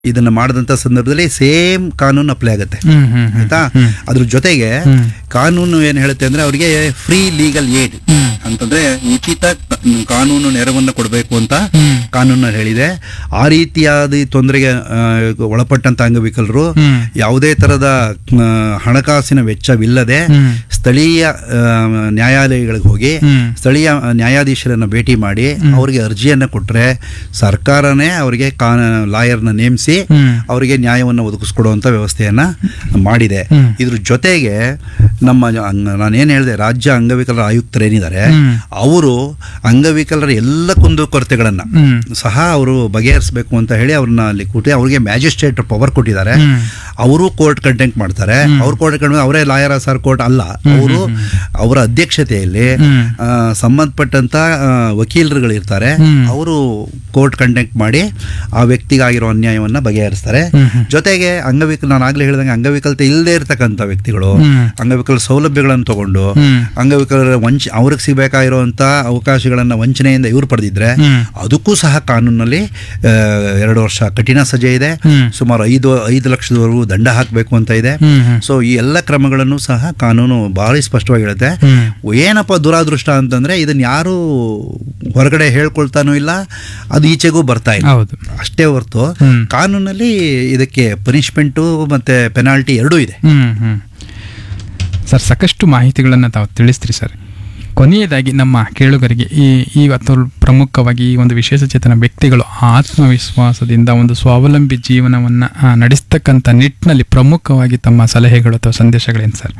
ಇದನ್ನ ಮಾಡಿದಂತ ಸಂದರ್ಭದಲ್ಲಿ ಸೇಮ್ ಕಾನೂನು ಅಪ್ಲೈ ಆಗುತ್ತೆ ಹ್ಮ್ ಹ್ಮ್ ಹ್ಮ್ ಆಯ್ತಾ ಅದ್ರ ಜೊತೆಗೆ ಹ್ಮ್. ಕಾನೂನು ಏನ್ ಹೇಳುತ್ತೆ ಅಂದ್ರೆ ಅವರಿಗೆ ಫ್ರೀ ಲೀಗಲ್ ಏಡ್ ಹ್ಮ್. ಅಂತಂದ್ರೆ ಉಚಿತ ಕ- ಕಾನೂನು ನೆರವನ್ನು ಕೊಡಬೇಕು ಅಂತ ಹ್ಮ್. ಕಾನೂನು ಹೇಳಿದೆ ಆ ರೀತಿಯಾದ ಈ ತೊಂದರೆಗೆ ಆ, ಒಳಪಟ್ಟಂತ ಅಂಗವಿಕಲರು ಹ್ಮ್. ಯಾವುದೇ ತರದ ಆ, ಹಣಕಾಸಿನ ವೆಚ್ಚವಿಲ್ಲದೆ ಹ್ಮ್. ಸ್ಥಳೀಯ ಆ, ನ್ಯಾಯಾಲಯಗಳಿಗೆ ಹೋಗಿ ಹ್ಮ್. ಸ್ಥಳೀಯ ನ್ಯಾಯಾಧೀಶರನ್ನ ಭೇಟಿ ಮಾಡಿ ಅವರಿಗೆ ಅರ್ಜಿಯನ್ನ ಕೊಟ್ರೆ ಸರ್ಕಾರನೇ ಅವರಿಗೆ ಕಾ ಲಾಯರ್ನ ನೇಮಿಸಿ ಹ್ಮ್. ಅವರಿಗೆ ನ್ಯಾಯವನ್ನು ಒದಗಿಸ್ಕೊಡುವಂತ ವ್ಯವಸ್ಥೆಯನ್ನ ಮಾಡಿದೆ ಹ್ಮ್. ಇದ್ರ ಜೊತೆಗೆ ನಮ್ಮ ಅಂಗ- ನಾನೇನ್ ಹೇಳಿದೆ ರಾಜ್ಯ ಅಂಗವಿಕಲರ ಆಯುಕ್ತರೇನಿದ್ದಾರೆ ಹ್ಮ್. ಅವರು ಅಂಗವಿಕಲರ ಎಲ್ಲ ಕುಂದುಕೊರತೆಗಳನ್ನ ಹ್ಮ್. ಸಹ ಅವರು ಬಗೆಹರಿಸಬೇಕು ಅಂತ ಹೇಳಿ ಅವ್ರನ್ನ ಅಲ್ಲಿ ಕೂಟಿ ಅವ್ರಿಗೆ ಮ್ಯಾಜಿಸ್ಟ್ರೇಟ್ ಪವರ್ ಕೊಟ್ಟಿದ್ದಾರೆ ಹ್ಮ್. ಅವರು ಕೋರ್ಟ್ ಕಂಟೆಂಟ್ ಮಾಡ್ತಾರೆ ಅವ್ರ ಕೋರ್ಟ್ ಕಂಟೆಂಟ್ ಅವರೇ ಲಾಯರ್ ಸರ್ ಕೋರ್ಟ್ ಅಲ್ಲ ಅವರು ಅವರ ಅಧ್ಯಕ್ಷತೆಯಲ್ಲಿ ಹ್ಮ್. ಆ, ಸಂಬಂಧಪಟ್ಟಂತ ಆ, ವಕೀಲರುಗಳು ಇರ್ತಾರೆ ಹ್ಮ್. ಅವರು ಕೋರ್ಟ್ ಕಂಟೆಂಟ್ ಮಾಡಿ ಆ ವ್ಯಕ್ತಿಗಾಗಿರೋ ಅನ್ಯಾಯವನ್ನ ಬಗೆಹರಿಸ್ತಾರೆ ಹ್ಮ್ ಹ್ಮ್. ಜೊತೆಗೆ ಅಂಗವಿಕಲ ನಾನು ಆಗ್ಲೇ ಹೇಳಿದಂಗೆ ಅಂಗವಿಕಲತೆ ಇಲ್ಲದೆ ಇರ್ತಕ್ಕಂಥ ವ್ಯಕ್ತಿಗಳು ಹ್ಮ್. ಅಂಗವಿಕಲ ಸೌಲಭ್ಯಗಳನ್ನು ತಗೊಂಡು ಹ್ಮ್. ಅಂಗವಿಕಲರ ವಂಚ ಅವ್ರಿಗೆ ಸಿಗಬೇಕಾಗಿರುವಂತ ಅವಕಾಶಗಳನ್ನ ವಂಚನೆಯಿಂದ ಇವ್ರು ಪಡೆದಿದ್ರೆ ಹ್ಮ್. ಅದಕ್ಕೂ ಸಹ ಕಾನೂನಲ್ಲಿ ಆ, ಎರಡು ವರ್ಷ ಕಠಿಣ ಸಜೆ ಇದೆ ಹ್ಮ್. ಸುಮಾರು ಐದು ಐದು ಲಕ್ಷದವರೆಗೂ ದಂಡ ಹಾಕಬೇಕು ಅಂತ ಇದೆ ಹ್ಮ್ ಹ್ಮ್. ಸೊ ಈ ಎಲ್ಲ ಕ್ರಮಗಳನ್ನು ಸಹ ಕಾನೂನು ಭಾರಿ ಸ್ಪಷ್ಟವಾಗಿ ಹೇಳುತ್ತೆ ಹ್ಮ್. ಏನಪ್ಪ ದುರಾದೃಷ್ಟ ಅಂತಂದ್ರೆ ಇದನ್ನ ಯಾರು ಹೊರಗಡೆ ಹೇಳ್ಕೊಳ್ತಾನೂ ಇಲ್ಲ ಅದು ಈಚೆಗೂ ಬರ್ತಾ ಇಲ್ಲ ಹೌದು ಅಷ್ಟೇ ಹೊರತು ಹ್ಮ್. ಕಾನೂನಲ್ಲಿ ಇದಕ್ಕೆ ಪನಿಷ್ಮೆಂಟು ಮತ್ತೆ ಪೆನಾಲ್ಟಿ ಎರಡೂ ಇದೆ ಹ್ಮ್ ಹ್ಮ್ ಸರ್ ಸಾಕಷ್ಟು ಮಾಹಿತಿಗಳನ್ನು ತಾವು ತಿಳಿಸ್ತೀರಿ ಸರ್ ಕೊನೆಯದಾಗಿ ನಮ್ಮ ಕೇಳುಗರಿಗೆ ಈ ಇವತ್ತು ಪ್ರಮುಖವಾಗಿ ಈ ಒಂದು ವಿಶೇಷ ಚೇತನ ವ್ಯಕ್ತಿಗಳು ಆತ್ಮವಿಶ್ವಾಸದಿಂದ ಒಂದು ಸ್ವಾವಲಂಬಿ ಜೀವನವನ್ನು ನಡೆಸ್ತಕ್ಕಂಥ ನಿಟ್ಟಿನಲ್ಲಿ ಪ್ರಮುಖವಾಗಿ ತಮ್ಮ ಸಲಹೆಗಳು ಅಥವಾ ಸಂದೇಶಗಳೇನು ಸರ್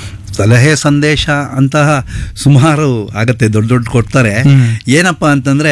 ಸಲಹೆ ಸಂದೇಶ ಅಂತಹ ಸುಮಾರು ಆಗತ್ತೆ ದೊಡ್ಡ ದೊಡ್ಡ ಕೊಡ್ತಾರೆ ಹ್ಮ್. ಏನಪ್ಪ ಅಂತಂದ್ರೆ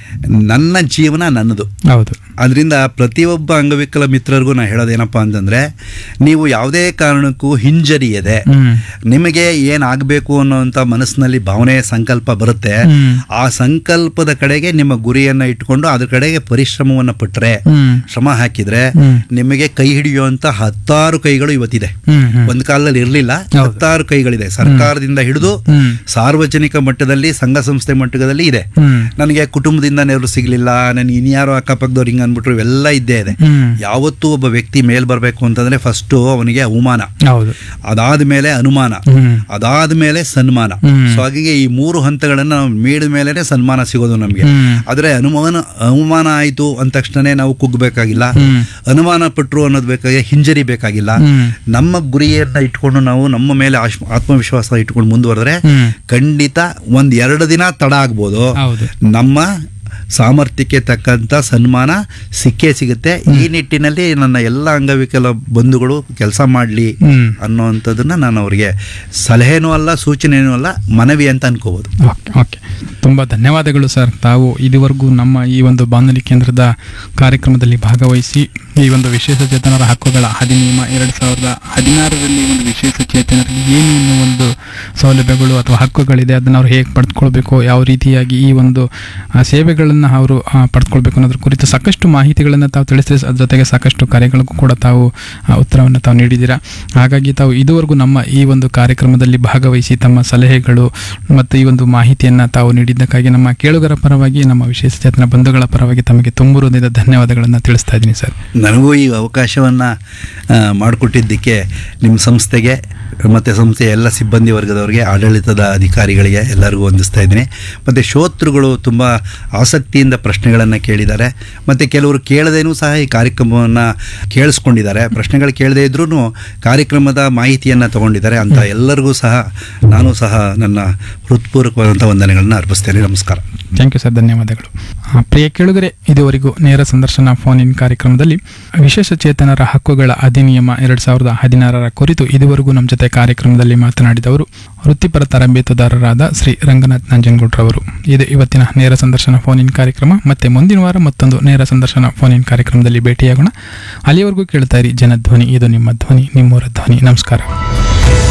ನನ್ನ ಜೀವನ ನನ್ನದು ಹೌದು ಅದರಿಂದ ಪ್ರತಿಯೊಬ್ಬ ಅಂಗವಿಕಲ ಮಿತ್ರರಿಗೂ ನಾ ಹೇಳೋದೇನಪ್ಪ ಅಂತಂದ್ರೆ ನೀವು ಯಾವುದೇ ಕಾರಣಕ್ಕೂ ಹಿಂಜರಿಯದೆ ಹ್ಮ್ ನಿಮಗೆ ಏನಾಗಬೇಕು ಅನ್ನೋಂಥ ಮನಸ್ಸಿನಲ್ಲಿ ಭಾವನೆ ಸಂಕಲ್ಪ ಬರುತ್ತೆ ಹ್ಮ್. ಆ ಸಂಕಲ್ಪದ ಕಡೆಗೆ ನಿಮ್ಮ ಗುರಿಯನ್ನ ಇಟ್ಕೊಂಡು ಅದ್ರ ಕಡೆಗೆ ಪರಿಶ್ರಮವನ್ನು ಪಟ್ಟರೆ ಹ್ಮ್ ಶ್ರಮ ಹಾಕಿದ್ರೆ ಹ್ಮ್. ನಿಮಗೆ ಕೈ ಹಿಡಿಯುವಂತ ಹತ್ತಾರು ಕೈಗಳು ಇವತ್ತಿದೆ ಹ್ಮ್ ಹ್ಮ್ ಒಂದು ಕಾಲದಲ್ಲಿ ಇರಲಿಲ್ಲ ಹೌದು. ಹತ್ತಾರು ಕೈಗಳಿದೆ ಸರ್ಕಾರದಿಂದ ಹಿಡಿದು ಹ್ಮ್. ಸಾರ್ವಜನಿಕ ಮಟ್ಟದಲ್ಲಿ ಸಂಘ ಸಂಸ್ಥೆ ಮಟ್ಟದಲ್ಲಿ ಇದೆ ಹ್ಮ್ ನನಗೆ ಕುಟುಂಬದಿಂದ ನೆರವು ಸಿಗ್ಲಿಲ್ಲ ನನಗೆ ಇನ್ಯಾರೋ ಅಕ್ಕಪಕ್ಕದವ್ರು ಹಿಂಗೆ ಅಂದ್ಬಿಟ್ರು ಇವೆಲ್ಲ ಇದ್ದೇ ಇದೆ ಹ್ಮ್ ಯಾವತ್ತೂ ಒಬ್ಬ ವ್ಯಕ್ತಿ ಮೇಲ್ ಬರಬೇಕು ಅಂತಂದ್ರೆ ಫಸ್ಟು ಅವನಿಗೆ ಅವಮಾನ ಹೌದು ಅದಾದ ಮೇಲೆ ಅನುಮಾನ ಹ್ಮ್ ಅದಾದ ಮೇಲೆ ಸನ್ಮಾನ ಹ್ಮ್. ಸೊ ಹಾಗಾಗಿ ಈ ಮೂರು ಹಂತಗಳನ್ನ ನಾವು ಮೀಡಿದ ಮೇಲೆನೆ ಸನ್ಮಾನ ಸಿಗೋದು ನಮಗೆ ಹ್ಮ್. ಆದ್ರೆ ಅನುಮಾನ ಅವಮಾನ ಆಯಿತು ಅಂದ ತಕ್ಷಣನೇ ನಾವು ಕುಗ್ಬೇಕಾಗಿಲ್ಲ ಹ್ಮ್. ಅನುಮಾನ ಪಟ್ರು ಅನ್ನೋದು ಬೇಕಾಗಿ ಹಿಂಜರಿ ಬೇಕಾಗಿಲ್ಲ ಹ್ಮ್. ನಮ್ಮ ಗುರಿಯನ್ನ ಇಟ್ಕೊಂಡು ನಾವು ನಮ್ಮ ಮೇಲೆ ಆಶ್- ಆತ್ಮವಿಶ್ವಾಸ ಇಟ್ಕೊಂಡು ಮುಂದುವರೆದ್ರೆ ಹ್ಮ್. ಖಂಡಿತ ಒಂದ್ ಎರಡು ದಿನ ತಡ ಆಗ್ಬೋದು ಹೌದು ನಮ್ಮ ಸಾಮರ್ಥ್ಯಕ್ಕೆ ತಕ್ಕಂತ ಸನ್ಮಾನ ಸಿಕ್ಕೇ ಸಿಗುತ್ತೆ ಈ ನಿಟ್ಟಿನಲ್ಲಿ ನನ್ನ ಎಲ್ಲ ಅಂಗವಿಕಲ ಬಂಧುಗಳು ಕೆಲಸ ಮಾಡಲಿ ಹ್ಮ್ ಅನ್ನೋವಂಥದ್ದನ್ನ ನಾನು ಅವರಿಗೆ ಸಲಹೆನೂ ಅಲ್ಲ ಸೂಚನೆನೂ ಅಲ್ಲ ಮನವಿ ಅಂತ ಅನ್ಕೋಬಹುದು ಓಕೆ ಓಕೆ ತುಂಬ ಧನ್ಯವಾದಗಳು ಸರ್ ತಾವು ಇದುವರೆಗೂ ನಮ್ಮ ಈ ಒಂದು ಬಾನುಲಿ ಕೇಂದ್ರದ ಕಾರ್ಯಕ್ರಮದಲ್ಲಿ ಭಾಗವಹಿಸಿ ಈ ಒಂದು ವಿಶೇಷ ಚೇತನರ ಹಕ್ಕುಗಳ ಅಧಿನಿಯಮ ಎರಡು ಸಾವಿರದ ಹದಿನಾರರಲ್ಲಿ ಒಂದು ವಿಶೇಷ ಚೇತನರಿಗೆ ಏನೇನು ಒಂದು ಸೌಲಭ್ಯಗಳು ಅಥವಾ ಹಕ್ಕುಗಳಿದೆ ಅದನ್ನು ಅವ್ರು ಹೇಗೆ ಪಡೆದುಕೊಳ್ಬೇಕು ಯಾವ ರೀತಿಯಾಗಿ ಈ ಒಂದು ಆ, ಸೇವೆಗಳನ್ನು ಅವರು ಆ, ಪಡೆದುಕೊಳ್ಬೇಕು ಅನ್ನೋದ್ರ ಕುರಿತು ಸಾಕಷ್ಟು ಮಾಹಿತಿಗಳನ್ನು ತಾವು ತಿಳಿಸಿದ್ರೆ ಅದ್ರ ಜೊತೆಗೆ ಸಾಕಷ್ಟು ಕಾರ್ಯಗಳಿಗೂ ಕೂಡ ತಾವು ಆ, ಉತ್ತರವನ್ನು ತಾವು ನೀಡಿದ್ದೀರಾ ಹಾಗಾಗಿ ತಾವು ಇದುವರೆಗೂ ನಮ್ಮ ಈ ಒಂದು ಕಾರ್ಯಕ್ರಮದಲ್ಲಿ ಭಾಗವಹಿಸಿ ತಮ್ಮ ಸಲಹೆಗಳು ಮತ್ತು ಈ ಒಂದು ಮಾಹಿತಿಯನ್ನು ತಾವು ನೀಡಿದ್ದಕ್ಕಾಗಿ ನಮ್ಮ ಕೇಳುಗರ ಪರವಾಗಿ ನಮ್ಮ ವಿಶೇಷ ಚೇತನ ಬಂಧುಗಳ ಪರವಾಗಿ ತಮಗೆ ತುಂಬ ಹೃದಯದ ಧನ್ಯವಾದಗಳನ್ನು ತಿಳಿಸ್ತಾ ಇದ್ದೀನಿ ಸರ್ ನನಗೂ ಈ ಅವಕಾಶವನ್ನು ಮಾಡಿಕೊಟ್ಟಿದ್ದಕ್ಕೆ ನಿಮ್ಮ ಸಂಸ್ಥೆಗೆ ಮತ್ತು ಸಂಸ್ಥೆಯ ಎಲ್ಲ ಸಿಬ್ಬಂದಿ ವರ್ಗದವರಿಗೆ ಆಡಳಿತದ ಅಧಿಕಾರಿಗಳಿಗೆ ಎಲ್ಲರಿಗೂ ವಂದಿಸ್ತಾ ಇದ್ದೀನಿ ಮತ್ತು ಶ್ರೋತೃಗಳು ತುಂಬ ಆಸಕ್ತಿಯಿಂದ ಪ್ರಶ್ನೆಗಳನ್ನು ಕೇಳಿದ್ದಾರೆ ಮತ್ತು ಕೆಲವರು ಕೇಳದೇನೂ ಸಹ ಈ ಕಾರ್ಯಕ್ರಮವನ್ನು ಕೇಳಿಸ್ಕೊಂಡಿದ್ದಾರೆ ಪ್ರಶ್ನೆಗಳು ಕೇಳದೇ ಇದ್ರೂ ಕಾರ್ಯಕ್ರಮದ ಮಾಹಿತಿಯನ್ನು ತಗೊಂಡಿದ್ದಾರೆ ಅಂತ ಎಲ್ಲರಿಗೂ ಸಹ ನಾನು ಸಹ ನನ್ನ ಹೃತ್ಪೂರ್ವಕವಾದಂಥ ವಂದನೆಗಳನ್ನು ಅರ್ಪಿಸ್ತೇನೆ ನಮಸ್ಕಾರ ಥ್ಯಾಂಕ್ ಯು ಸರ್ ಧನ್ಯವಾದಗಳು ಆ, ಪ್ರಿಯ ಕೇಳುಗರೆ ಇದುವರೆಗೂ ನೇರ ಸಂದರ್ಶನ ಫೋನ್ ಇನ್ ಕಾರ್ಯಕ್ರಮದಲ್ಲಿ ವಿಶೇಷ ಚೇತನರ ಹಕ್ಕುಗಳ ಅಧಿನಿಯಮ ಎರಡ್ ಸಾವಿರದ ಹದಿನಾರರ ಕುರಿತು ಇದುವರೆಗೂ ನಮ್ಮ ಜೊತೆ ಕಾರ್ಯಕ್ರಮದಲ್ಲಿ ಮಾತನಾಡಿದವರು ವೃತ್ತಿಪರ ತರಬೇತುದಾರರಾದ ಶ್ರೀ ರಂಗನಾಥ್ ನಂಜನಗೌಡ್ರವರು ಇದು ಇವತ್ತಿನ ನೇರ ಸಂದರ್ಶನ ಫೋನ್ ಇನ್ ಕಾರ್ಯಕ್ರಮ ಮತ್ತೆ ಮುಂದಿನ ವಾರ ಮತ್ತೊಂದು ನೇರ ಸಂದರ್ಶನ ಫೋನ್ ಇನ್ ಕಾರ್ಯಕ್ರಮದಲ್ಲಿ ಭೇಟಿಯಾಗೋಣ ಅಲ್ಲಿಯವರೆಗೂ ಕೇಳ್ತಾ ಇರಿ ಜನಧ್ವನಿ ಇದು ನಿಮ್ಮ ಧ್ವನಿ ನಿಮ್ಮೂರ ಧ್ವನಿ ನಮಸ್ಕಾರ